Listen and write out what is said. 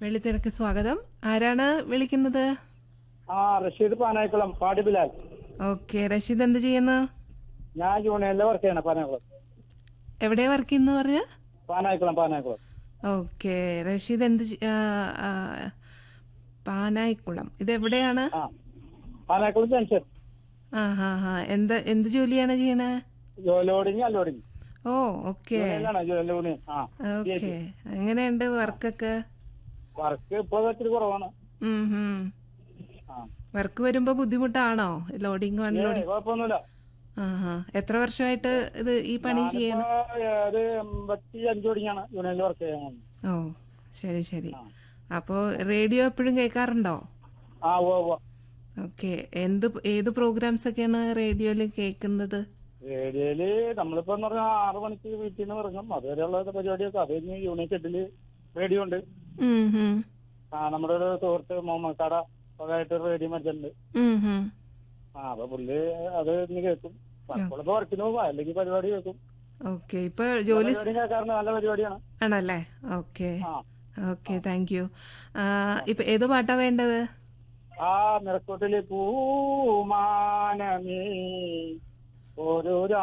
വെള്ളിത്തിരക്ക് സ്വാഗതം ആരാണ് വിളിക്കുന്നത് ആ റഷീദ് പാനായിക്കുളം പാടി ബിലാൽ ഓക്കെ റഷീദ് എന്ത് ചെയ്യുന്നു ഞാൻ യൂണിയനിലെ വർക്ക് ചെയ്യണം പാനായിക്കുളം എവിടെ വർക്ക് ചെയ്യുന്നു പറഞ്ഞ പാനായിക്കുളം പാനായിക്കുളം ഓക്കെ റഷീദ് എന്ത് ചെ- ആ, ആ, പാനായിക്കുളം ഇത് എവിടെയാണ് ആ പാനായിക്കുളം ജംഗ്ഷൻ ആ ഹാ ഹാ എന്ത് എന്ത് ജോലിയാണ് ചെയ്യണേ ലോഡിങ് അല്ലോഡിങ് ഓ ഓക്കെ യൂണിയനിലാണ് യൂണിയൻ ആ ഓക്കെ എങ്ങനെയുണ്ട് വർക്കൊക്കെ വർക്ക് ഇപ്പൊ ഇത്തിരി കുറവാണ് ആ വർക്ക് വരുമ്പോ ബുദ്ധിമുട്ടാണോ ലോഡിങ് ഏയ്, അൺലോഡിങ് കുഴപ്പമൊന്നുമില്ല ആ ഹാ എത്ര വർഷമായിട്ട് ഇത് ഈ പണി ചെയ്യണം ഞാനിപ്പോ, ഒരു എൺപത്തി അഞ്ചു തുടങ്ങിയാണ് യൂണിയനിൽ വർക്ക് ചെയ്യാൻ വന്നത്. ഓ ശരി ശരി ആ. അപ്പോ റേഡിയോ എപ്പോഴും കേൾക്കാറുണ്ടോ ആ ഓ ഓ ഓക്കെ എന്ത് ഏത് പ്രോഗ്രാംസ് ഒക്കെയാണ് റേഡിയോയിൽ കേൾക്കുന്നത് റേഡിയോയില് നമ്മളിപ്പോ എന്ന് പറഞ്ഞാൽ ആറു മണിക്ക് വീട്ടിൽ നിന്ന് ഇറങ്ങും അതുവരെയുള്ള പരിപാടിയൊക്കെ അത് കഴിഞ്ഞ് യൂണിയൻ ഷെഡില് റേഡിയോ ഉണ്ട് ഉം, ഉം. ആ നമ്മുടെ ഒരു സുഹൃത്ത് മുഹമ്മദ് കട സ്വന്തമായിട്ട് റേഡിയോ മേടിച്ചിട്ടുണ്ട് ഉം, ഉം. ആ അപ്പൊ പുള്ളി അത് ഇനി കേൾക്കും ചിലപ്പോ വർക്കിന് പോകും അല്ലെങ്കിൽ പരിപാടി കേൾക്കും ഓക്കെ ഇപ്പൊ ജോലി സ്- പരിപാടി കേൾക്കാറുണ്ട് നല്ല പരിപാടിയാണ് ആണല്ലേ ഓക്കെ ആ ഓക്കെ താങ്ക് യു ഇപ്പൊ ഏത് പാട്ടാ വേണ്ടത് ആ നിറക്കൂട്ടില് പൂമാനമേ ഓരോ